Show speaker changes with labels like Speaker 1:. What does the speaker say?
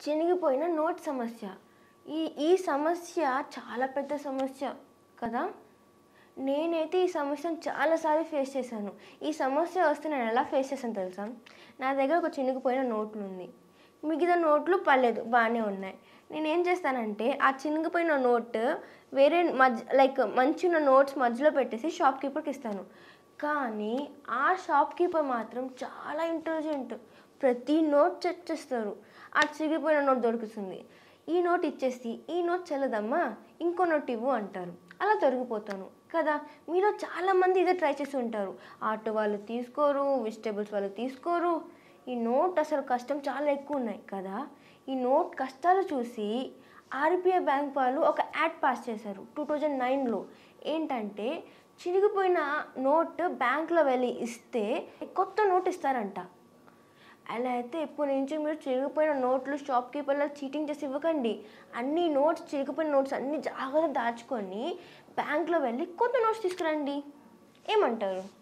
Speaker 1: చినిగిపోయిన note సమస్య ఈ ఈ సమస్య చాలా పెద్ద సమస్య కదా నేనైతే ఈ సమస్యను చాలాసార్లు ఫేస్ చేశాను ఈ సమస్య వస్తే నేను ఎలా ఫేస్ చేశాను తెలుసా నా దగ్గర ఒక చినిగిపోయిన నోట్లు ఉంది మిగతా నోట్లు పర్లేదు బాగానే ఉన్నాయి నేను ఏం చేస్తానంటే ఆ చినిగిపోయిన నోట్ వేరే మధ్య లైక్ మంచిగా నోట్స్ మధ్యలో పెట్టేసి షాప్ కీపర్కి ఇస్తాను కానీ ఆ షాప్ కీపర్ మాత్రం చాలా ఇంటెలిజెంట్ ప్రతి నోట్ చెక్ చేస్తారు ఆ చిరిగిపోయిన నోట్ దొరుకుతుంది ఈ నోట్ ఇచ్చేసి ఈ నోట్ చెల్లదమ్మా ఇంకో నోట్ ఇవ్వు అంటారు అలా దొరికిపోతాను కదా మీలో చాలామంది ఇదే ట్రై చేసి ఉంటారు ఆటో వాళ్ళు తీసుకోరు వెజిటేబుల్స్ వాళ్ళు తీసుకోరు ఈ నోట్ అసలు కష్టం చాలా ఎక్కువ ఉన్నాయి కదా ఈ నోట్ కష్టాలు చూసి ఆర్బీఐ బ్యాంక్ వాళ్ళు ఒక యాడ్ పాస్ చేశారు టూ థౌజండ్ నైన్లో ఏంటంటే చిరిగిపోయిన నోట్ బ్యాంక్లో వెళ్ళి ఇస్తే కొత్త నోట్ ఇస్తారంట అలా అయితే ఇప్పటి నుంచి మీరు చిరిగిపోయిన నోట్లు షాప్ కీపర్లో చీటింగ్ చేసి ఇవ్వకండి అన్ని నోట్స్ చిరిగిపోయిన నోట్స్ అన్ని జాగ్రత్త దాచుకొని బ్యాంక్లో వెళ్ళి కొత్త నోట్స్ తీసుకురండి ఏమంటారు